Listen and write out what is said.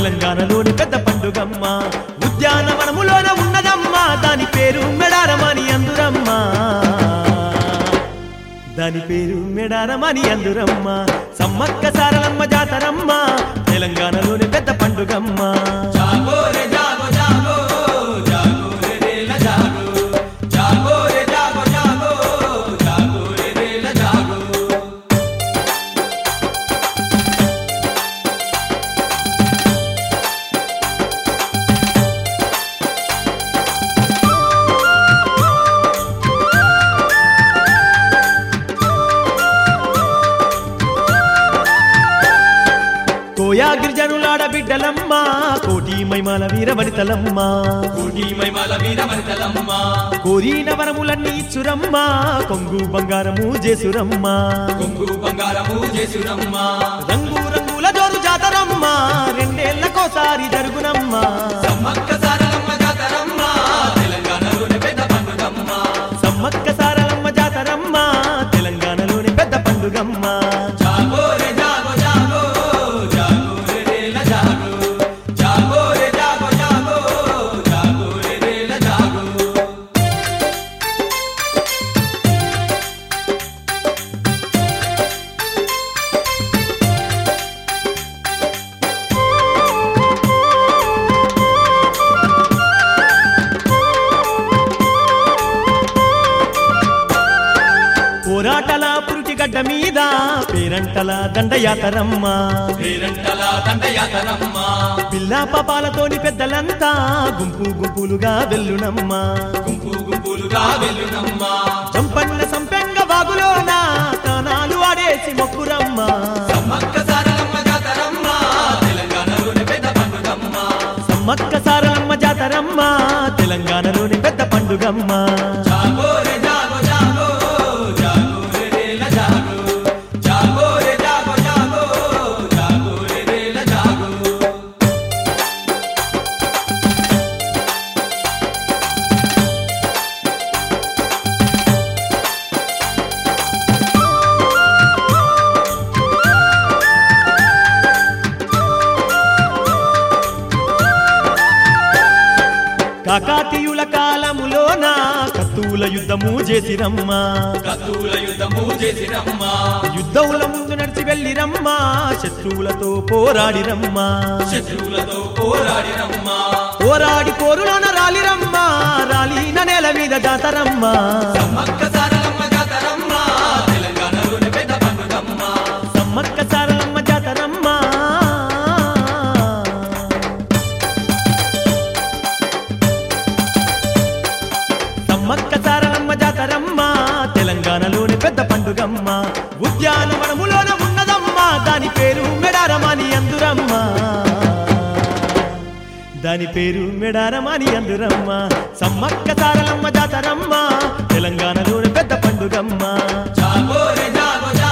తెలంగాణలోని పెద్ద పండుగమ్మ ఉద్యానవనములోన ఉన్నదమ్మ దాని పేరు మెడారమని అందురమ్మ దాని పేరు మెడారమని అందురమ్మ సమ్మక్క సారలమ్మ జాతరమ్మ తెలంగాణలోని పెద్ద పండుగమ్మ జాగో రే జాగో జాగో జాగో రే రేల జాగో జాగో రే జాగో జాగో జాగో రే రేల జాగో కోయా గిరిజనులాడ బిడ్డలమ్మ కోటి మైమాల వీరవనితలమ్మ కోటి మైమల వీర మరితలమ్మ కోరిన వరములన్నీ ఇచ్చురమ్మ కొంగు బంగారము జేసురమ్మ కొంగు బంగారము చేసురమ్మ రంగు రంగుల జోరు జాతరమ్మ రెండేళ్లకోసారి జరుగునమ్మ సమ్మక్క సారలమ్మ జాతరమ్మ తెలంగాణలోని పెద్ద పండుగమ్మ సమ్మక్క సారలమ్మ జాతరమ్మ తెలంగాణలోని పెద్ద పండుగమ్మ జాగో రే జాగో జాగో జాగో రే రేల జాగో జాగో రే జాగో జాగో జాగో రే రేల జాగో పోరాటల పురుటిగడ్డ మీద పేరంటల దండయాతరమ్మ పేరంటల దండయాతరమ్మ పిల్ల పాపాలతోని పెద్దలంతా గుంపు గుంపులుగా వెల్లునమ్మ గుంపు గుంపులుగా వెళ్ళునమ్మ చంపన్న సంపెంగ వాగులోన తానాలు ఆడేసి మొక్కురమ్మ సమ్మక్క సారలమ్మ జాతరమ్మ తెలంగాణలోని పెద్ద పండుగమ్మ సమ్మక్క సారలమ్మ జాతరమ్మ తెలంగాణలోని పెద్ద పండుగమ్మ జాగో రే జాగో జాగో జాగో రే రేల జాగో జాగో రే జాగో జాగో జాగో రే రేల జాగో కాకాతీయుల కాలములోన కత్తువుల యుద్ధము చేసిరమ్మ కత్తుల యుద్ధము చేసిరమ్మ యుద్ధముల ముందు నడిచి వెళ్ళిరమ్మ శత్రువులతో పోరాడిరమ్మ శత్రువులతో పోరాడిరమ్మ పోరాడి పోరులోన రాలిరమ్మ రాలిన నేల మీద జాతరమ్మ సమ్మక్క సారలమ్మ జాతరమ్మ తెలంగాణలోని పెద్ద పండుగమ్మ సమ్మక్క సారలమ్మ జాతరమ్మ సమ్మక్క సారలమ్మ జాతరమ్మ తెలంగాణలోని పెద్ద పండుగమ్మ ఉద్యానవనములోన ఉన్నదమ్మ దాని పేరు మెడారమని అందురమ్మ దాని పేరు మెడారమని అందురమ్మ సమ్మక్క సారలమ్మ జాతరమ్మ తెలంగాణలోని పెద్ద పండుగమ్మ జాగో రే జాగో జాగో